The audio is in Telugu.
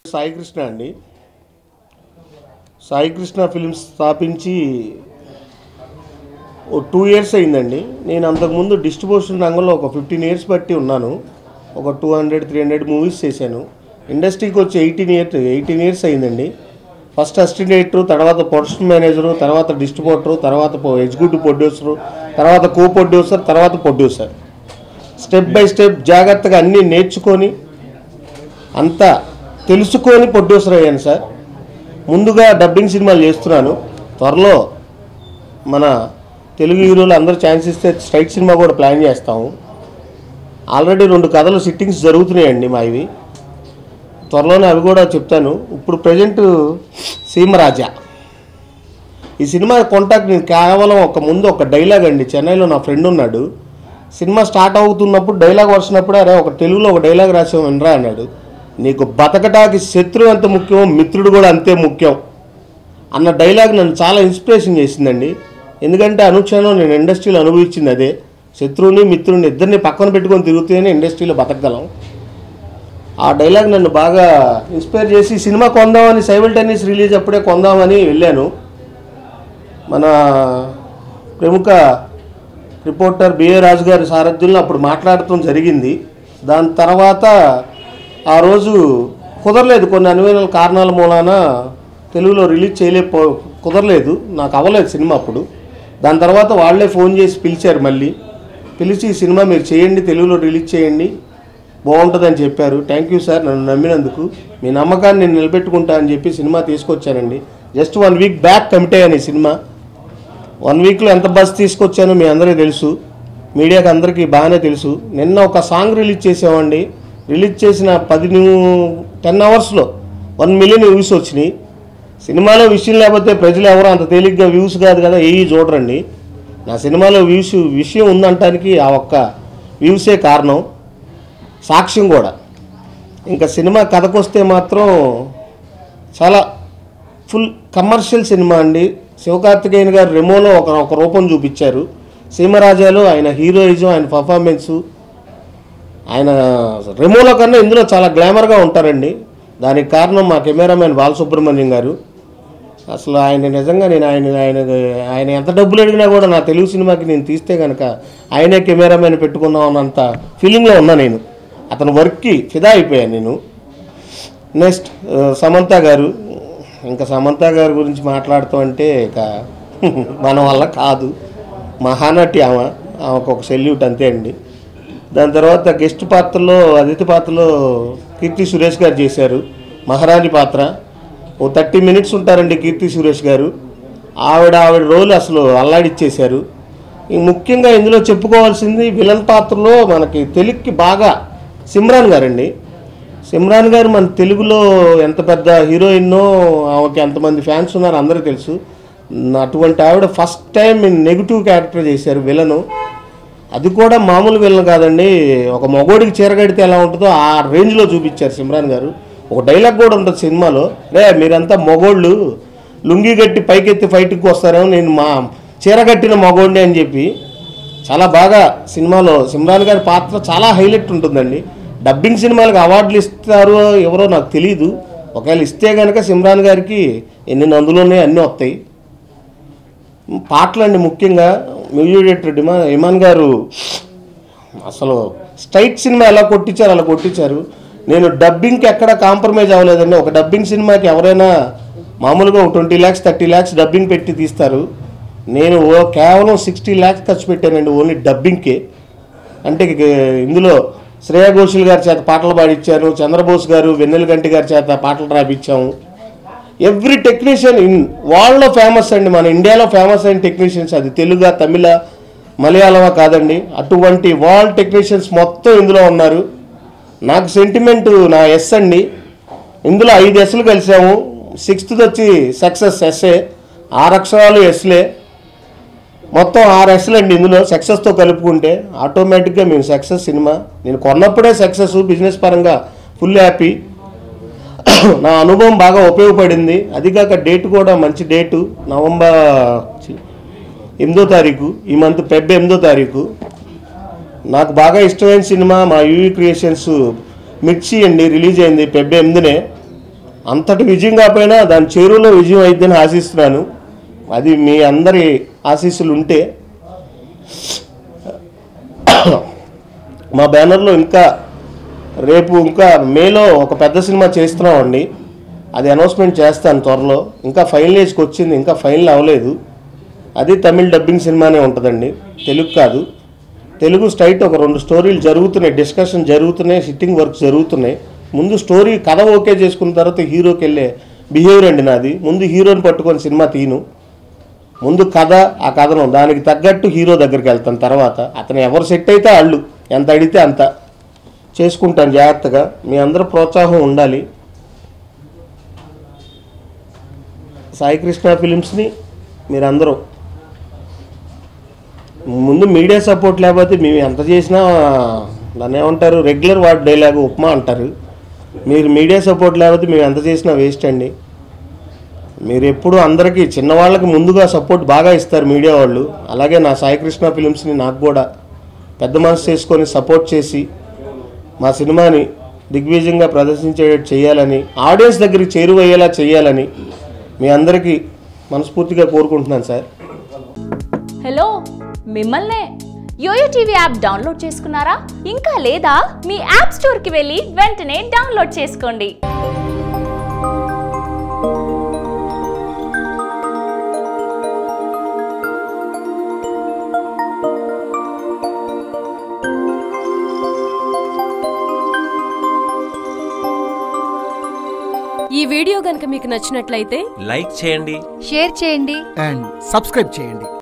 సాయి కృష్ణ అండి సాయి కృష్ణ ఫిల్మ్స్ స్థాపించి ఓ టూ ఇయర్స్ అయిందండి నేను అంతకుముందు డిస్ట్రిబ్యూషన్ రంగంలో ఒక ఫిఫ్టీన్ ఇయర్స్ బట్టి ఉన్నాను ఒక two hundred three hundred movies చేశాను ఇండస్ట్రీకి వచ్చి ఎయిటీన్ ఇయర్స్ ఎయిటీన్ ఇయర్స్ అయిందండి ఫస్ట్ అసిస్టెంట్ డైరెక్టర్ తర్వాత ప్రొడక్షన్ మేనేజరు తర్వాత డిస్ట్రిబ్యూటరు తర్వాత ఎగ్జిక్యూటివ్ ప్రొడ్యూసరు తర్వాత కో ప్రొడ్యూసర్ తర్వాత ప్రొడ్యూసర్ స్టెప్ బై స్టెప్ జాగ్రత్తగా అన్నీ నేర్చుకొని అంతా తెలుసుకొని ప్రొడ్యూసర్ అయ్యాను సార్ ముందుగా డబ్బింగ్ సినిమాలు చేస్తున్నాను త్వరలో మన తెలుగు హీరోలు అందరూ ఛాన్స్ ఇస్తే స్ట్రైట్ సినిమా కూడా ప్లాన్ చేస్తాము ఆల్రెడీ రెండు కథలు సిట్టింగ్స్ జరుగుతున్నాయండి మా ఇవి త్వరలోనే అవి కూడా చెప్తాను ఇప్పుడు ప్రజెంట్ సీమరాజా ఈ సినిమా కాంటాక్ట్ నేను కేవలం ఒక ముందు ఒక డైలాగ్ అండి చెన్నైలో నా ఫ్రెండ్ ఉన్నాడు సినిమా స్టార్ట్ అవుతున్నప్పుడు డైలాగ్ వచ్చినప్పుడు అరే ఒక తెలుగులో ఒక డైలాగ్ రాసాం వినరా అన్నాడు నీకు బతకటానికి శత్రువు ఎంత ముఖ్యం మిత్రుడు కూడా అంతే ముఖ్యం అన్న డైలాగ్ నన్ను చాలా ఇన్స్పిరేషన్ చేసిందండి ఎందుకంటే అనుక్షణం నేను ఇండస్ట్రీలో అనుభవించింది అదే శత్రువుని మిత్రుని ఇద్దరిని పక్కన పెట్టుకొని తిరుగుతూనే ఇండస్ట్రీలో బతకగలం ఆ డైలాగ్ నన్ను బాగా ఇన్స్పైర్ చేసి సినిమా కొందామని సైమల్టేనియస్ రిలీజ్ అప్పుడే కొందామని వెళ్ళాను మన ప్రముఖ రిపోర్టర్ బిఏ రాజు గారి సారథ్యంలో అప్పుడు మాట్లాడటం జరిగింది దాని తర్వాత ఆ రోజు కుదరలేదు కొన్ని అనువైన కారణాల మూలాన తెలుగులో రిలీజ్ చేయలేపో కుదరలేదు నాకు అవ్వలేదు సినిమా అప్పుడు దాని తర్వాత వాళ్ళే ఫోన్ చేసి పిలిచారు మళ్ళీ పిలిచి ఈ సినిమా మీరు చేయండి తెలుగులో రిలీజ్ చేయండి బాగుంటుందని చెప్పారు థ్యాంక్ యూ సార్ నన్ను నమ్మినందుకు మీ నమ్మకాన్ని నేను నిలబెట్టుకుంటా అని చెప్పి సినిమా తీసుకొచ్చానండి just one week back commit అయ్యాను ఈ సినిమా వన్ వీక్లో ఎంత బస్ తీసుకొచ్చానో మీ అందరికీ తెలుసు మీడియాకి అందరికీ బాగానే తెలుసు నిన్న ఒక సాంగ్ రిలీజ్ చేసామండి రిలీజ్ చేసిన పది టెన్ అవర్స్లో వన్ మిలియన్ వ్యూస్ వచ్చినాయి సినిమాలో విషయం లేకపోతే ప్రజలు ఎవరు అంత తేలిగ్గా వ్యూస్ కాదు కదా ఏవి చూడరండి నా సినిమాలో వ్యూస్ విషయం ఉందంటానికి ఆ ఒక్క వ్యూసే కారణం సాక్ష్యం కూడా ఇంకా సినిమా కథకొస్తే మాత్రం చాలా ఫుల్ కమర్షియల్ సినిమా అండి శివకార్తికేయన్ గారు రెమోలో ఒక ఒక రూపం చూపించారు సీమరాజాలో ఆయన హీరోయిజం ఆయన పర్ఫార్మెన్సు ఆయన రెమోలో కన్నా ఇందులో చాలా గ్లామర్గా ఉంటారండి దానికి కారణం మా కెమెరామెన్ బాలసుబ్రహ్మణ్యం గారు అసలు ఆయన నిజంగా నేను ఆయన ఆయన ఆయన ఎంత డబ్బులు అడిగినా కూడా నా తెలుగు సినిమాకి నేను తీస్తే కనుక ఆయనే కెమెరామెన్ పెట్టుకుందాం అన్నంత ఫీలింగ్లో ఉన్నా నేను అతని వర్క్కి ఫిదా అయిపోయాను నేను నెక్స్ట్ ఆ, సమంత గారు ఇంకా సమంత గారి గురించి మాట్లాడుతాం అంటే ఇక మన వల్ల కాదు మహానటి ఆమె ఆమెకు ఒక సెల్యూట్ అంతే అండి దాని తర్వాత గెస్ట్ పాత్రలో అతిథి పాత్రలో కీర్తి సురేష్ గారు చేశారు మహారాణి పాత్ర ఓ థర్టీ మినిట్స్ ఉంటారండి కీర్తి సురేష్ గారు ఆవిడ ఆవిడ రోల్ అసలు అల్లాడిచ్చేశారు ఈ ముఖ్యంగా ఇందులో చెప్పుకోవాల్సింది విలన్ పాత్రలో మనకి తెలుగుకి బాగా సిమ్రాన్ గారండి సిమ్రాన్ గారు మన తెలుగులో ఎంత పెద్ద హీరోయిన్నో ఆమెకి ఎంతమంది ఫ్యాన్స్ ఉన్నారో అందరికీ తెలుసు అటువంటి ఆవిడ ఫస్ట్ టైం నెగిటివ్ క్యారెక్టర్ చేశారు విలను అది కూడా మామూలు విలన్ కాదండి ఒక మగోడికి చీరగడితే ఎలా ఉంటుందో ఆ రేంజ్లో చూపించారు సిమ్రాన్ గారు ఒక డైలాగ్ కూడా ఉంటుంది సినిమాలో రే మీరంతా మగోళ్ళు లుంగి కట్టి పైకెత్తి ఫైట్కి వస్తారేమో నేను మా చీర కట్టిన మగోడిని అని చెప్పి చాలా బాగా సినిమాలో సిమ్రాన్ గారి పాత్ర చాలా హైలైట్ ఉంటుందండి డబ్బింగ్ సినిమాలకు అవార్డులు ఇస్తారో ఎవరో నాకు తెలియదు ఒకవేళ ఇస్తే కనుక సిమ్రాన్ గారికి ఎన్ని నందులోనే అన్నీ వస్తాయి పాటలండి ముఖ్యంగా మ్యూజిక్ డైరెక్టర్ డిమాన్ ఇమాన్ గారు అసలు స్ట్రైట్ సినిమా ఎలా కొట్టించారు అలా కొట్టించారు నేను డబ్బింగ్కి ఎక్కడ కాంప్రమైజ్ అవ్వలేదండి ఒక డబ్బింగ్ సినిమాకి ఎవరైనా మామూలుగా ఒక twenty lakhs thirty lakhs dubbing పెట్టి తీస్తారు నేను ఓ కేవలం సిక్స్టీ ల్యాక్స్ ఖర్చు పెట్టానండి ఓన్లీ డబ్బింగ్కే అంటే ఇక ఇందులో శ్రేయా ఘోషల్ గారి చేత పాటలు పాడిచ్చాను చంద్రబోస్ గారు వెన్నెల గంటి గారి చేత పాటలు రాపిచ్చాము ఎవ్రీ టెక్నీషియన్ ఇన్ వరల్డ్లో ఫేమస్ అండి మన ఇండియాలో ఫేమస్ అయిన టెక్నీషియన్స్ అది తెలుగు తమిళ మలయాళమా కాదండి అటువంటి వరల్డ్ టెక్నీషియన్స్ మొత్తం ఇందులో ఉన్నారు నాకు సెంటిమెంట్ నా ఎస్ అండి ఇందులో ఐదు ఎస్లు కలిసాము సిక్స్త్ వచ్చి సక్సెస్ ఎస్ఏ ఆరు అక్షరాలు ఎస్లే మొత్తం ఆరు ఎస్లు అండి ఇందులో సక్సెస్తో కలుపుకుంటే ఆటోమేటిక్గా మేము సక్సెస్ సినిమా నేను కొన్నప్పుడే సక్సెస్ బిజినెస్ పరంగా ఫుల్ హ్యాపీ నా అనుభవం బాగా ఉపయోగపడింది అది కాక డేట్ కూడా మంచి డేటు నవంబర్ చి- ఎనిమిదో తారీఖు ఈ మంత్ ఫెబ్ ఎనిమిదో తారీఖు నాకు బాగా ఇష్టమైన సినిమా మా యూవీ క్రియేషన్స్ మిర్చి అండి రిలీజ్ అయింది ఫెబ్ ఎనిమిదినే అంతటి విజయం కాకపోయినా దాని చేరువలో విజయం అయిద్దని ఆశిస్తున్నాను అది మీ అందరి ఆశీస్సులు ఉంటే మా బ్యానర్లో ఇంకా రేపు ఇంకా మేలో ఒక పెద్ద సినిమా చేస్తున్నామండి అది అనౌన్స్మెంట్ చేస్తాను త్వరలో ఇంకా ఫైనలేజ్కి వచ్చింది ఇంకా ఫైనల్ అవ్వలేదు అది తమిళ్ డబ్బింగ్ సినిమానే ఉంటుందండి తెలుగు కాదు తెలుగు స్ట్రైట్ ఒక రెండు స్టోరీలు జరుగుతున్నాయి డిస్కషన్ జరుగుతున్నాయి సిట్టింగ్ వర్క్ జరుగుతున్నాయి ముందు స్టోరీ కథ ఓకే చేసుకున్న తర్వాత హీరోకి వెళ్ళే బిహేవియర్ అండి నాది ముందు హీరోని పట్టుకొని సినిమా తీను ముందు కథ ఆ కథను దానికి తగ్గట్టు హీరో దగ్గరికి వెళ్తాను తర్వాత అతను ఎవరు సెట్ అయితే వాళ్ళు ఎంత అడిగితే అంత చేసుకుంటాను జాగ్రత్తగా మీ అందరూ ప్రోత్సాహం ఉండాలి సాయి కృష్ణ ఫిలిమ్స్ని మీరందరూ ముందు మీడియా సపోర్ట్ లేకపోతే మేము ఎంత చేసినా దాన్ని ఏమంటారు రెగ్యులర్ వార్డ్ డైలాగ్ ఉప్మా అంటారు మీరు మీడియా సపోర్ట్ లేకపోతే మేము ఎంత చేసినా వేస్ట్ అండి మీరు ఎప్పుడు అందరికీ చిన్నవాళ్ళకి ముందుగా సపోర్ట్ బాగా ఇస్తారు మీడియా వాళ్ళు అలాగే నా సాయికృష్ణ ఫిలిమ్స్ని నాకు కూడా పెద్ద మనసు చేసుకొని సపోర్ట్ చేసి మా సినిమాని దిగ్విజయంగా ప్రదర్శించేటట్టు చేయాలని ఆడియన్స్ దగ్గరికి చేరువయ్యేలా చేయాలని మీ అందరికీ మనస్ఫూర్తిగా కోరుకుంటున్నాను సార్ హలో మిమ్మల్నే యోయో టీవీ యాప్ డౌన్లోడ్ చేసుకున్నారా ఇంకా లేదా మీ యాప్ స్టోర్కి వెళ్ళి వెంటనే డౌన్లోడ్ చేసుకోండి ఈ వీడియో గనుక మీకు నచ్చినట్లయితే లైక్ చేయండి షేర్ చేయండి అండ్ సబ్స్క్రైబ్ చేయండి